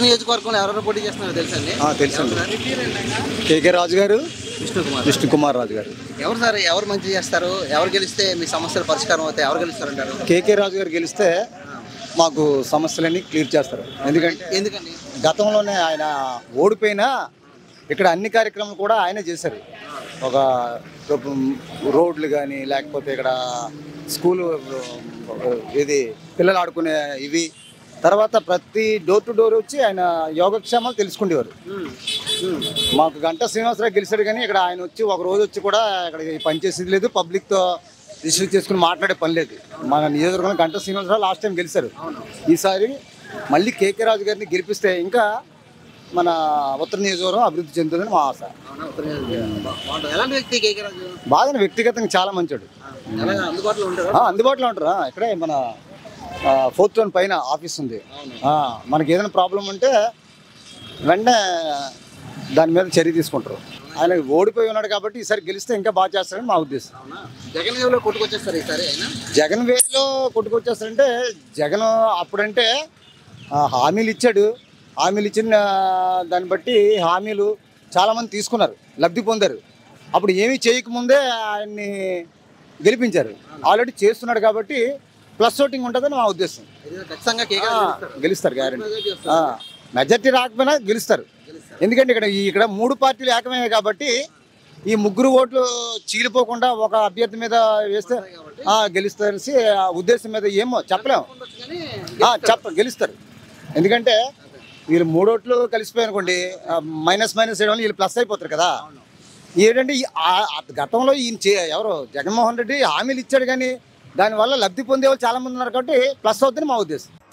నియోజకవర్గంలో ఎవరెవరు పోటీ చేస్తున్నారో తెలుసండి ఆ, తెలుసండి. ఎవరు సార్? కేకే రాజు గారు విష్ణు కుమార్ విష్ణు కుమార్ రాజు గారు ఎవరు సార్ ఎవరు మంచి చేస్తారు ఎవరు గెలిస్తే మీ సమస్యలు పరిష్కారం అవుతాయి ఎవరు గెలుస్తారంటారు కేకే రాజు గారు గెలిస్తే మాకు సమస్యలన్నీ క్లియర్ చేస్తారు ఎందుకంటే ఎందుకండి గతంలోనే ఆయన ఓడిపోయినా ఇక్కడ అన్ని కార్యక్రమాలు కూడా ఆయనే చేశారు ఒక రోడ్లు కానీ లేకపోతే ఇక్కడ స్కూలు ఇది పిల్లలు ఆడుకునే ఇవి తర్వాత ప్రతి డోర్ టు డోర్ వచ్చి ఆయన యోగక్షేమాలు తెలుసుకునేవారు మాకు గంట శ్రీనివాసరావు గెలిచాడు కానీ ఇక్కడ ఆయన వచ్చి ఒక రోజు వచ్చి కూడా ఇక్కడ పనిచేసేది లేదు పబ్లిక్తో రిసీవ్ చేసుకుని మాట్లాడే పని లేదు మన నియోజకవర్గంలో గంట శ్రీనివాసరావు లాస్ట్ టైం గెలిచారు ఈసారి మళ్ళీ కేకే రాజు గారిని గెలిపిస్తే ఇంకా మన ఉత్తర నియోజకవర్గం అభివృద్ధి చెందుతుందని మా ఆశ అవునా? ఉత్తర నియోజకవర్గం. బాగుంటుంది. ఎలాంటి వ్యక్తి కేకే రాజు బాగా వ్యక్తిగతంగా చాలా మంచోడు ఎలా అందుబాటులో ఉంటారు ఆ, అందుబాటులో ఉంటారా ఇక్కడే మన ఫోర్త్ టౌన్ పైన ఆఫీస్ ఉంది ఆ, మనకి ఏదైనా ప్రాబ్లం ఉంటే వెంటనే దాని మీద చర్య తీసుకుంటారు ఆయన ఓడిపోయి ఉన్నాడు కాబట్టి ఈసారి గెలిస్తే ఇంకా బాగా చేస్తారని మా ఉద్దేశం అవునా జగన్ వేవ్లో కొట్టుకొచ్చేస్తారు ఈసారి అయినా జగన్ వేలో కొట్టుకొచ్చేస్తారంటే జగన్ అప్పుడంటే ఆ, హామీలు ఇచ్చాడు హామీలు ఇచ్చిన దాన్ని బట్టి హామీలు చాలామంది తీసుకున్నారు లబ్ధి పొందారు అప్పుడు ఏమీ చేయకముందే ఆయన్ని గెలిపించారు ఆల్రెడీ చేస్తున్నాడు కాబట్టి ప్లస్ ఓటింగ్ ఉంటుందని మా ఉద్దేశం ఇది ఖచ్చితంగా కేకే ఆ, రాజు గెలుస్తారు. గెలుస్తారు గ్యారెంటీ మెజారిటీ వస్తుంది. మెజార్టీ రాకపోయినా గెలుస్తారు గెలుస్తారు. ఎందుకంటే ఇక్కడ ఈ- ఇక్కడ మూడు పార్టీలు ఏకమయ్యాయి కాబట్టి ఈ ముగ్గురు ఓట్లు చీలిపోకుండా ఒక అభ్యర్థి మీద వేస్తే ఆ, గెలుస్తారనేసి ఆ ఉద్దేశం మీద ఏమో చెప్పలేము ఉండొచ్చు కానీ ఆ, చెప్ప గెలుస్తారు ఎందుకంటే వీళ్ళు మూడోట్లు కలిసిపోయి అనుకోండి మైనస్ మైనస్ చేయడం వల్ల వీళ్ళు ప్లస్ అయిపోతారు కదా ఏంటంటే ఈ- ఆ- ఆ గతంలో ఈయన చే ఎవరు జగన్మోహన్ రెడ్డి హామీలు ఇచ్చాడు కానీ దానివల్ల లబ్ధి పొందే వాళ్ళు చాలా మంది ఉన్నారు కాబట్టి ప్లస్ అవుతుందని మా ఉద్దేశం